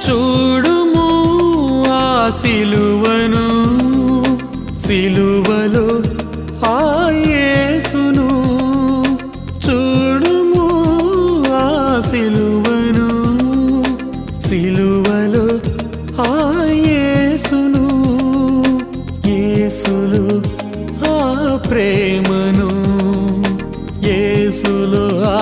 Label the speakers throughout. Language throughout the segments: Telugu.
Speaker 1: చూడుము ఆ సిలువను సిలువలో ఆ యేసును చూడుము ఆ సిలువను సిలువలో ఆ యేసును యేసులు ఆ ప్రేమను యేసులు ఆ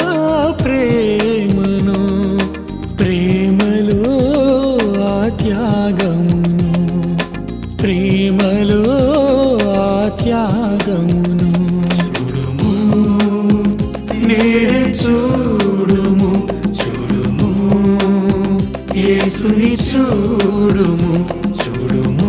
Speaker 1: ప్రేమను ప్రేమలో ఆ త్యాగమును ప్రేమలో ఆ త్యాగమును చూడుము నేడే చూడుము చూడుము యేసుని చూడుము చూడుము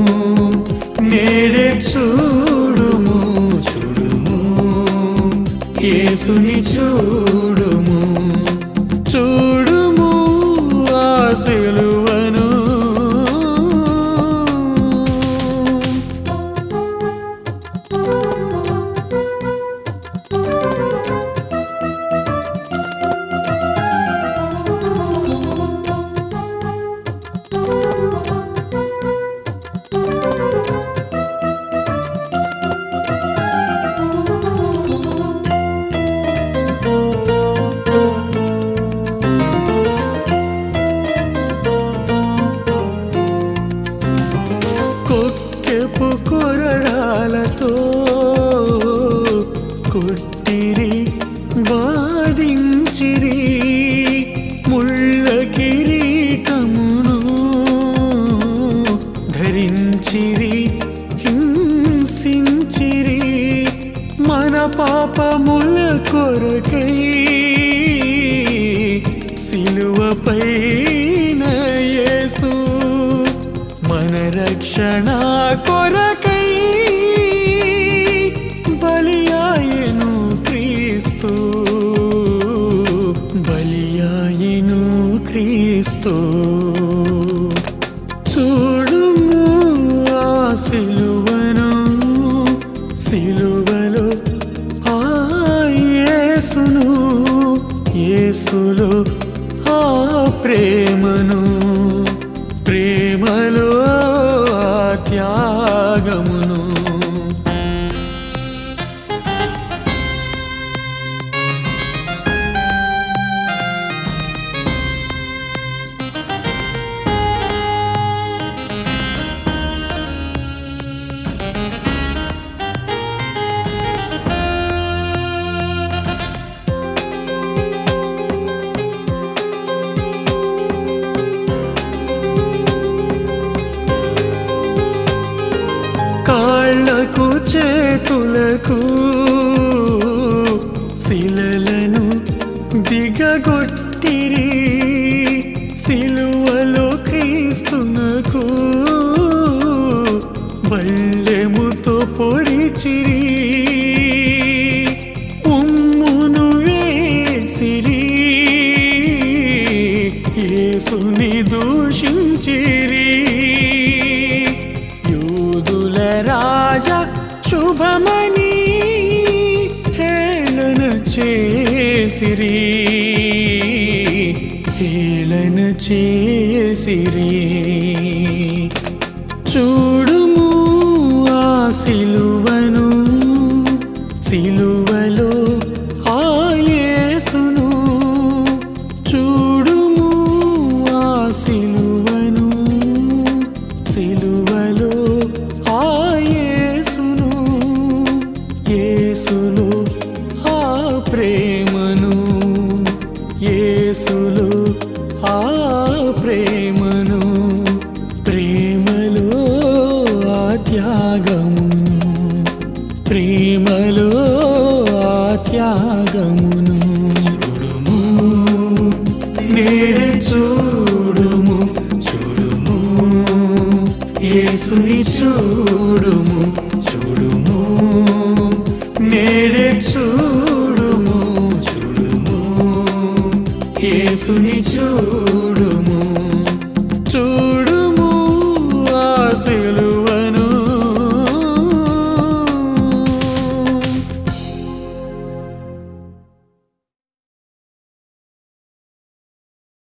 Speaker 1: నేడే చూడుము చూడుము యేసుని చూడుము చూడుము ఆ సిలువను కొక్కెపు కొరడాలతో కొట్టిరి బాధించిరి ముళ్ళ కిరీటమును ధరించిరి హింసించిరి మన పాపముల కొరకై సిలువపైన యేసు మన రక్షణ కొరకై బలియాయను క్రీస్తు బలియాయను క్రీస్తు చూడుము ఆ సిలువను సిలువలో ఆ యేసును యేసులో ఆ ప్రేమను ప్రేమలో ఆ త్యాగమును కాళ్ళకు చేతులకు శిలలను దిగగొట్టిరి సిలువలో క్రీస్తునకు బల్లెముతో పొడిచిరి ఉమ్మును వేసిరి యేసుని దూషించిరి యూదుల రాజా శుభమని హేళన చేసిరి హేళన చేసిరి చూడుము ఆ సిలువను సిలువలో ఆ యేసును చూడుము ఆ సిలువను సిలువలో ఆ యేసును యేసులో ఆ ప్రేమను యేసులో ఆ ప్రేమను ప్రేమలో ఆ త్యాగమును ప్రేమలో ఆ త్యాగమును చూడుము నేడే చూడుము చూడుము యేసుని చూడుము చూడుము నేడే చూడుము చూడుము యేసుని చూడు